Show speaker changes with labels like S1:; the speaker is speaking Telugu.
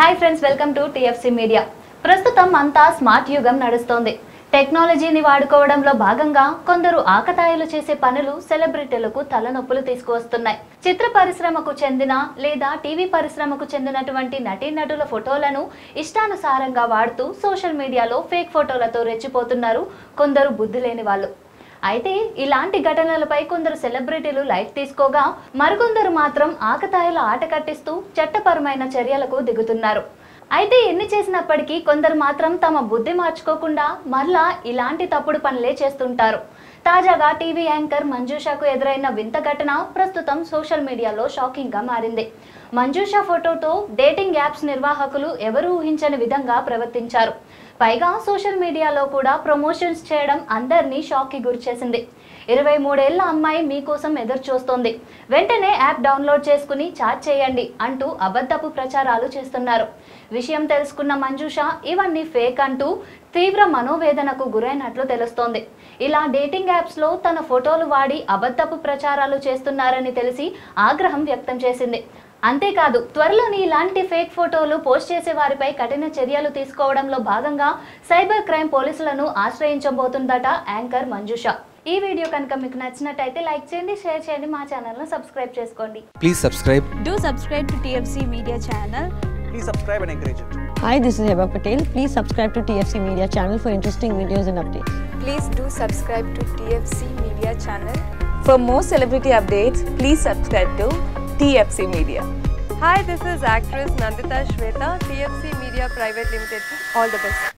S1: Hi friends welcome to TFC media ప్రస్తుతం అంతా స్మార్ట్ యుగం నడుస్తోంది టెక్నాలజీని వాడుకోవడంలో భాగంగా కొందరు ఆకతాయిలు చేసే పనులు సెలబ్రిటీలకు తలనొప్పులు తీసుకువస్తున్నాయి చిత్ర పరిశ్రమకు చెందిన లేదా టీవీ పరిశ్రమకు చెందినటువంటి నటీనటుల ఫోటోలను ఇష్టానుసారంగా వాడుతూ సోషల్ మీడియాలో ఫేక్ ఫోటోలతో రెచ్చిపోతున్నారు కొందరు బుద్ధి లేని వాళ్ళు అయితే ఇలాంటి ఘటనలపై కొందరు సెలబ్రిటీలు లైట్ తీసుకోగా మరికొందరు మాత్రం ఆకతాయిల ఆట కట్టిస్తూ చట్టపరమైన చర్యలకు దిగుతున్నారు అయితే ఎన్ని చేసినప్పటికీ కొందరు మాత్రం తమ బుద్ధి మార్చుకోకుండా మరలా ఇలాంటి తప్పుడు పనులే చేస్తుంటారు తాజాగా టీవీ యాంకర్ మంజుషాకు ఎదురైన వింత ఘటన ప్రస్తుతం సోషల్ మీడియాలో షాకింగ్ గా మారింది మంజుషా ఫోటోతో డేటింగ్ యాప్స్ నిర్వాహకులు ఎవరూ ఊహించని విధంగా ప్రవర్తించారు పైగా సోషల్ మీడియాలో కూడా ప్రమోషన్స్ చేయడం అందరినీ షాక్కి గురిచేసింది ఇరవై మూడేళ్ల అమ్మాయి మీకోసం ఎదురు చూస్తోంది వెంటనే యాప్ డౌన్లోడ్ చేసుకుని చాట్ చేయండి అంటూ అబద్ధపు ప్రచారాలు చేస్తున్నారు విషయం తెలుసుకున్న మంజుష ఇవన్నీ ఫేక్ అంటూ తీవ్ర మనోవేదనకు గురైనట్లు తెలుస్తోంది ఇలా డేటింగ్ యాప్స్లో తన ఫోటోలు వాడి అబద్ధపు ప్రచారాలు చేస్తున్నారని తెలిసి ఆగ్రహం వ్యక్తం చేసింది అంతేకాదు త్వరలోని ఇలాంటి ఫేక్ ఫోటోలు పోస్ట్ చేసే వారిపై కఠిన చర్యలు తీసుకోవడంలో భాగంగా సైబర్ క్రైమ్ పోలీసులను ఆశ్రయించబోతుందట యాంకర్ మంజుష ఈ వీడియో కనుక మీకు నచ్చినట్టయితే లైక్ చేయండి షేర్ చేయండి మా ఛానల్ను సబ్స్క్రైబ్ చేసుకోండి
S2: Please subscribe.
S3: Do subscribe to TFC Media channel.
S4: please subscribe and encourage it.
S5: Hi, this is Heba Patel. Please subscribe to TFC Media channel for interesting videos and updates.
S6: Please do subscribe to TFC Media channel. For more celebrity updates, please subscribe to TFC Media.
S7: Hi, this is actress Nandita Shweta, TFC Media Private Limited. All the best.